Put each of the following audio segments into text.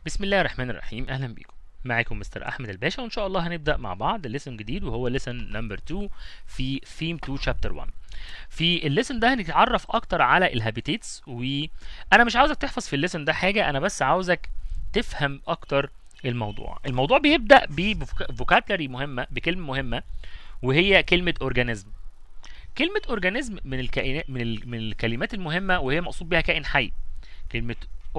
بسم الله الرحمن الرحيم اهلا بيكم معاكم مستر احمد الباشا وان شاء الله هنبدا مع بعض ليسن جديد وهو ليسن نمبر 2 في ثيم 2 شابتر 1 في الليسن ده هنتعرف اكتر على الهابيتيتس وانا مش عاوزك تحفظ في الليسن ده حاجه انا بس عاوزك تفهم اكتر الموضوع الموضوع بيبدا بفوكابلري مهمه بكلمه مهمه وهي كلمه اورجانيزم كلمه اورجانيزم من الكائنات من, ال... من الكلمات المهمه وهي مقصود بها كائن حي كلمه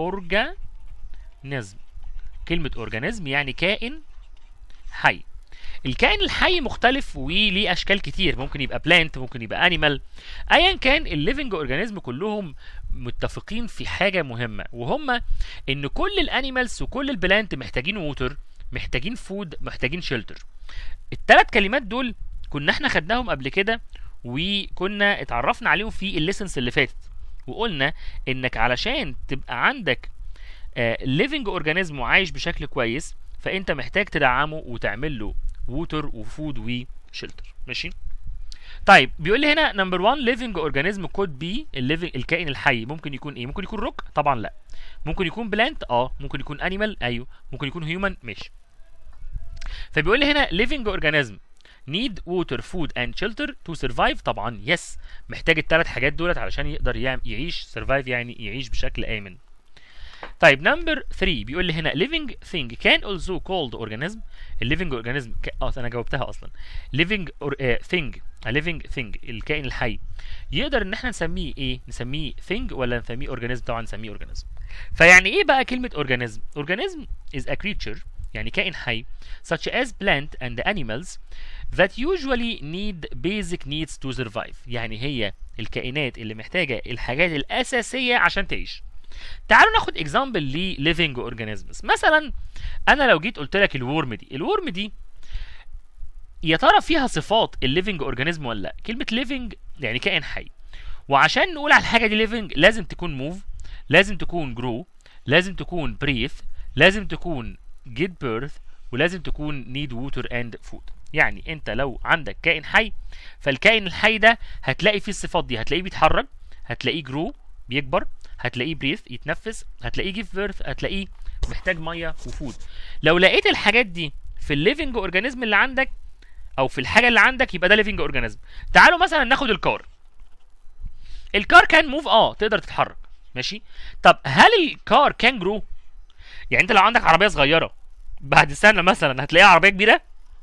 اورجانيزم كلمة اورجانيزم يعني كائن حي الكائن الحي مختلف وليه اشكال كتير ممكن يبقى بلانت ممكن يبقى انيمال ايا كان الليفنج اورجانيزم كلهم متفقين في حاجه مهمه وهم ان كل الانيمالز وكل البلانت محتاجين ووتر محتاجين فود محتاجين شيلتر الثلاث كلمات دول كنا احنا خدناهم قبل كده وكنا اتعرفنا عليهم في الليسنس اللي فاتت وقلنا انك علشان تبقى عندك ليفنج اورجانيزم وعايش بشكل كويس فانت محتاج تدعمه وتعمل له ووتر وفود وشلتر ماشي طيب بيقول لي هنا نمبر 1 ليفنج اورجانيزم كود بي الكائن الحي ممكن يكون ايه ممكن يكون روك طبعا لا ممكن يكون بلانت اه ممكن يكون انيمال ايوه ممكن يكون هيومن ماشي فبيقول لي هنا ليفنج اورجانيزم need water food and shelter to survive طبعا يس محتاج الثلاث حاجات دولت علشان يقدر يعيش survive يعني يعيش بشكل امن طيب نمبر 3 بيقول لي هنا living thing can also called organism الليفنج اورجانيزم اه انا جاوبتها اصلا living or, uh, thing a living thing الكائن الحي يقدر ان احنا نسميه ايه نسميه thing ولا نسميه organism طبعا نسميه organism فيعني ايه بقى كلمه organism organism is a creature يعني كائن حي such as plant and animals that usually need basic needs to survive يعني هي الكائنات اللي محتاجه الحاجات الاساسيه عشان تعيش تعالوا ناخد اكزامبل ل living organisms مثلا انا لو جيت قلت لك الورم دي الورم دي يا ترى فيها صفات الليفنج اورجانيزم ولا لا كلمه living يعني كائن حي وعشان نقول على الحاجه دي living لازم تكون موف لازم تكون grow لازم تكون breathe لازم تكون get birth ولازم تكون need water and food يعني انت لو عندك كائن حي فالكائن الحي ده هتلاقي فيه الصفات دي هتلاقيه بيتحرك هتلاقيه grow بيكبر هتلاقيه بريث يتنفس هتلاقيه جيف بيرث هتلاقيه محتاج ميه وفود لو لقيت الحاجات دي في الليفنج اورجانيزم اللي عندك او في الحاجه اللي عندك يبقى ده ليفنج اورجانيزم تعالوا مثلا ناخد الكار الكار كان موف اه تقدر تتحرك ماشي طب هل الكار كان جرو يعني انت لو عندك عربيه صغيره بعد سنه مثلا هتلاقيها عربيه كبيره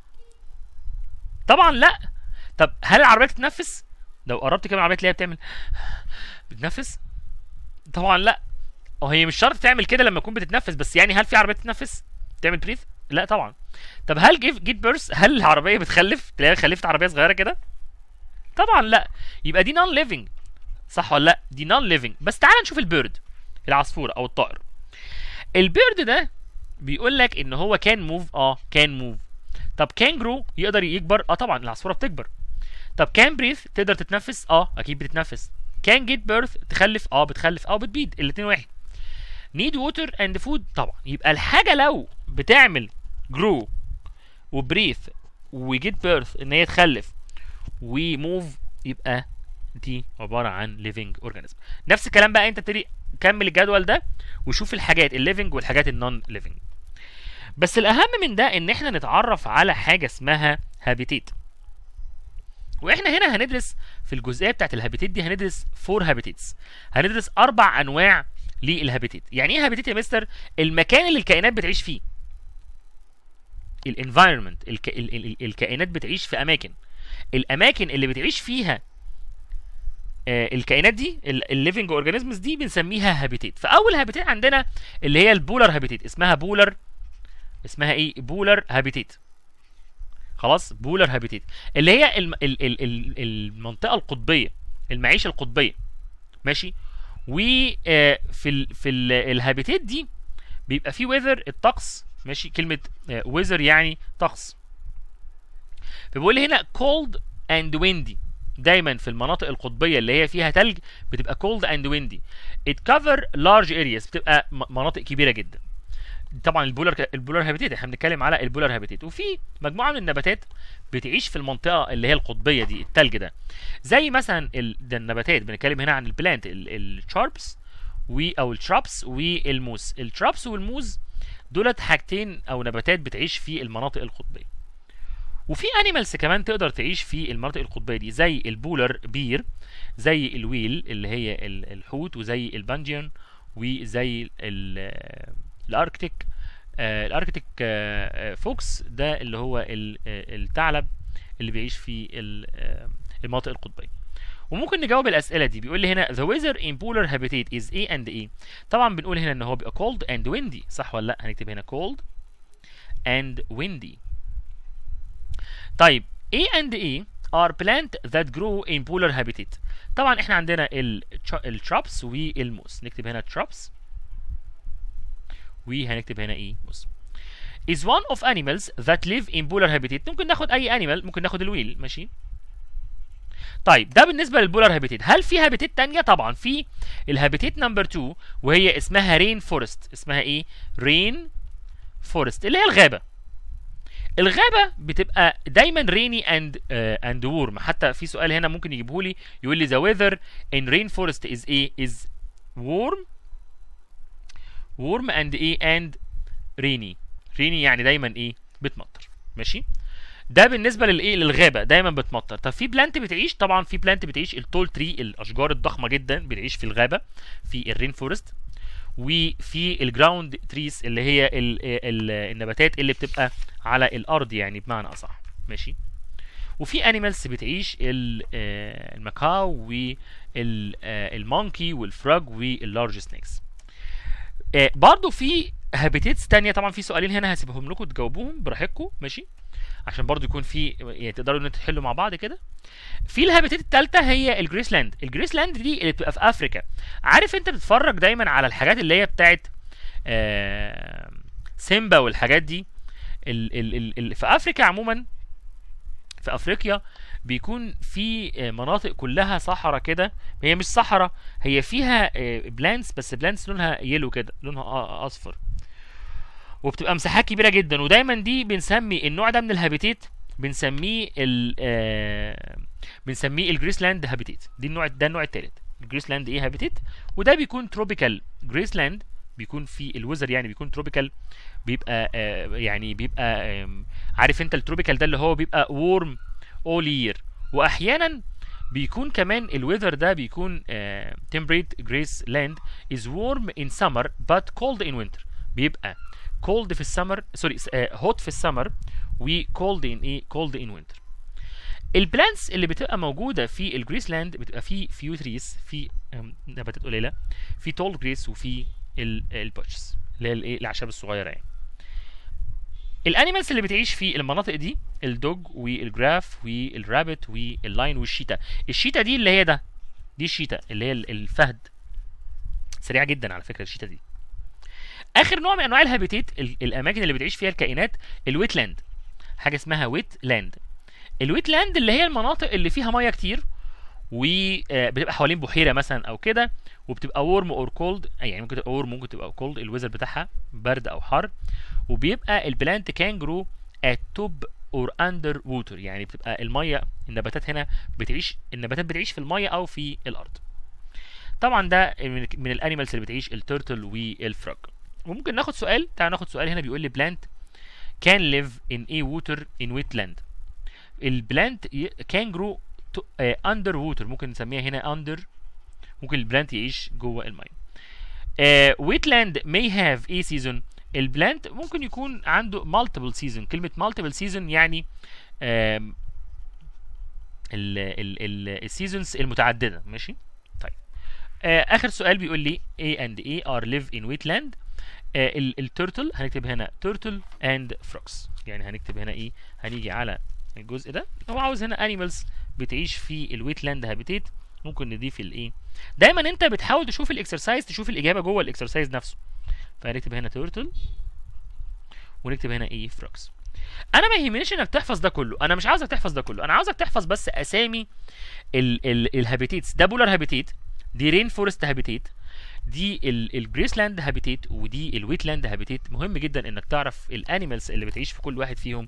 طبعا لا طب هل العربيه بتتنفس لو قربت كده من العربيه تلاقيها بتعمل بتنفس طبعا لا وهي مش شرط تعمل كده لما تكون بتتنفس بس يعني هل في عربيه بتتنفس تعمل بريث لا طبعا طب هل جيف جيت بيرس هل العربيه بتخلف تلاقيها خلفت عربيه صغيره كده طبعا لا يبقى دي نون ليفنج صح ولا لا دي نون ليفنج بس تعال نشوف البيرد العصفوره او الطائر البيرد ده بيقول لك ان هو كان موف اه كان موف طب كان جرو يقدر يكبر اه طبعا العصفوره بتكبر طب كان بريث تقدر تتنفس اه اكيد بتتنفس كان جيت بيرث تخلف اه بتخلف اه بتبيض الاثنين واحد نيد ووتر اند فود طبعا يبقى الحاجه لو بتعمل جرو وبريث وجيت بيرث ان هي تخلف وموف يبقى دي عباره عن ليفنج اورجانيزم نفس الكلام بقى انت تبتدي كمل الجدول ده وشوف الحاجات الليفنج والحاجات النون ليفنج بس الاهم من ده ان احنا نتعرف على حاجه اسمها هابيتيت واحنا هنا هندرس في الجزئيه بتاعت الهابيتيت دي هندرس فور هابيتيتس هندرس اربع انواع للهابيتيت يعني ايه هابيتيت يا مستر المكان اللي الكائنات بتعيش فيه الانفايرمنت الك... ال... ال... الكائنات بتعيش في اماكن الاماكن اللي بتعيش فيها آه الكائنات دي الليفنج اورجانيزمز دي بنسميها هابيتيت فاول هابيتيت عندنا اللي هي البولر هابيتيت اسمها بولر اسمها ايه بولر هابيتيت خلاص بولر هابيتيت اللي هي الم... ال... ال... ال... المنطقه القطبيه المعيشه القطبيه ماشي وفي ال... في ال... الهابيتيت دي بيبقى في ويذر الطقس ماشي كلمه ويذر يعني طقس فبيقول لي هنا cold and windy دايما في المناطق القطبيه اللي هي فيها ثلج بتبقى cold and windy it cover large areas بتبقى مناطق كبيره جدا طبعا البولر البولر هابيتيت احنا بنتكلم على البولر هابيتيت وفي مجموعه من النباتات بتعيش في المنطقه اللي هي القطبيه دي التلج ده زي مثلا ال... ده النباتات بنتكلم هنا عن البلانت الشاربس و او الترابس والموس الترابس والموز دولت حاجتين او نباتات بتعيش في المناطق القطبيه وفي انيمالز كمان تقدر تعيش في المناطق القطبيه دي زي البولر بير زي الويل اللي هي ال- الحوت وزي البانجيون وزي ال- الاركتيك آه، الاركتيك آه، آه، فوكس ده اللي هو ال- آه، الثعلب اللي بيعيش في ال- آه، المناطق القطبيه وممكن نجاوب الاسئله دي بيقول لي هنا the weather in polar habitat is A and A طبعا بنقول هنا ان هو بيبقى cold and windy صح ولا لا هنكتب هنا cold and windy طيب A and A are plant that grow in polar habitat طبعا احنا عندنا الترابس والموس نكتب هنا ترابس وهنكتب هنا ايه موس is one of animals that live in polar habitat ممكن ناخد اي animal ممكن ناخد الويل ماشي طيب ده بالنسبه للبولار هابيتيت هل في هابيتيت تانية طبعا في الهابيتيت نمبر 2 وهي اسمها رين فورست اسمها ايه رين فورست اللي هي الغابه الغابه بتبقى دايما ريني اند اند وورم حتى في سؤال هنا ممكن يجيبه لي يقول لي the weather in rain forest is ايه is warm warm and ايه and rainy rainy يعني دايما ايه بتمطر ماشي ده بالنسبه للايه للغابه دايما بتمطر طب في بلانت بتعيش طبعا في بلانت بتعيش التول تري الاشجار الضخمه جدا بتعيش في الغابه في الرين فورست وفي الجراوند تريس اللي هي ال ال النباتات اللي بتبقى على الارض يعني بمعنى اصح ماشي وفي انيمالز بتعيش ال- آه، المكاو والمونكي والفراج واللارج سنيكس آه، برضو في هابيتيتس تانية طبعا في سؤالين هنا هسيبهم لكم تجاوبوهم براحتكم ماشي عشان برضو يكون في يعني تقدروا ان انتوا تحلوا مع بعض كده في الهابيتات الثالثه هي الجريسلاند الجريسلاند دي اللي بتبقى في افريكا عارف انت بتتفرج دايما على الحاجات اللي هي بتاعت آه سيمبا والحاجات دي ال ال ال ال في افريكا عموما في افريقيا بيكون في آه، مناطق كلها صحراء كده هي مش صحراء هي فيها بلانتس بس بلانتس لونها يلو كده لونها آه، اصفر وبتبقى مساحات كبيره جدا ودايما دي بنسمي النوع ده من الهابيتيت بنسميه ال آه، بنسميه الجريسلاند هابيتيت دي النوع ده النوع الثالث الجريسلاند ايه هابيتيت وده بيكون تروبيكال جريسلاند بيكون في الوزر يعني بيكون تروبيكال بيبقى آه، يعني بيبقى آم، عارف انت التروبيكال ده اللي هو بيبقى وورم اول يير واحيانا بيكون كمان الويذر ده بيكون تمبريت جريس لاند is warm in summer but cold in winter بيبقى cold في السمر سوري hot في السمر و cold in ايه cold in winter البلانتس اللي بتبقى موجوده في الجريس لاند بتبقى في فيو تريس في أم، نباتات قليله في تول جريس وفي البوتشز اللي هي الايه الاعشاب الصغيره يعني الانيمالز اللي بتعيش في المناطق دي الدوج والجراف والرابت واللاين والشيتا الشيتا دي اللي هي ده دي الشيتا اللي هي ال- الفهد سريعه جدا على فكره الشيتا دي اخر نوع من انواع الهابيتيت ال- الاماكن اللي بتعيش فيها الكائنات الويت لاند حاجه اسمها ويت لاند الويت لاند اللي هي المناطق اللي فيها ميه كتير وبتبقى حوالين بحيره مثلا او كده وبتبقى وورم اور كولد يعني ممكن تبقى وورم ممكن تبقى كولد الويزر بتاعها برد او حر وبيبقى البلانت كان جرو ات توب اور اندر ووتر يعني بتبقى الميه النباتات هنا بتعيش النباتات بتعيش في الميه او في الارض طبعا ده من, من الانيمالز اللي بتعيش التيرتل والفروج وممكن ناخد سؤال تعال ناخد سؤال هنا بيقول لي بلانت can live in a water in wetland البلانت كان جرو اندر ووتر ممكن نسميها هنا اندر ممكن البلانت يعيش جوه الميه ويتلاند may have a season البلانت ممكن يكون عنده multiple season كلمة multiple season يعني آم، ال ال السيزونز المتعددة ماشي طيب آه آخر سؤال بيقول لي A and A are live in wetland آه التورتل هنكتب هنا turtle and frogs يعني هنكتب هنا ايه هنيجي على الجزء ده هو عاوز هنا animals بتعيش في الويتلاند هابيتيت ممكن نضيف الايه دايما انت بتحاول تشوف الاكسرسايز تشوف الاجابه جوه الاكسرسايز نفسه فهنكتب هنا تورتل ونكتب هنا ايه فروكس انا ما يهمنيش انك تحفظ ده كله انا مش عاوزك تحفظ ده كله انا عاوزك تحفظ بس اسامي ال ال الهابيتيتس ده بولار هابيتيت دي رين فورست هابيتيت دي الجريسلاند هابيتيت ودي الويتلاند هابيتيت مهم جدا انك تعرف الانيمالز اللي بتعيش في كل واحد فيهم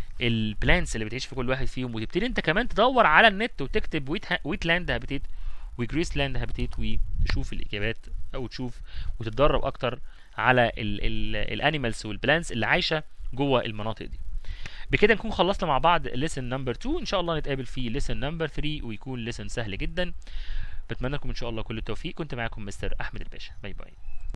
والبلانتس اللي بتعيش في كل واحد فيهم وتبتدي انت كمان تدور على النت وتكتب ويت ويتلاند هابيتيت وجريس لاند هابيتيت وتشوف الاجابات او تشوف وتتدرب اكتر على الانيمالز والبلانتس اللي عايشه جوه المناطق دي بكده نكون خلصنا مع بعض ليسن نمبر 2 ان شاء الله نتقابل في ليسن نمبر 3 ويكون ليسن سهل جدا بتمنى لكم ان شاء الله كل التوفيق كنت معاكم مستر احمد الباشا باي باي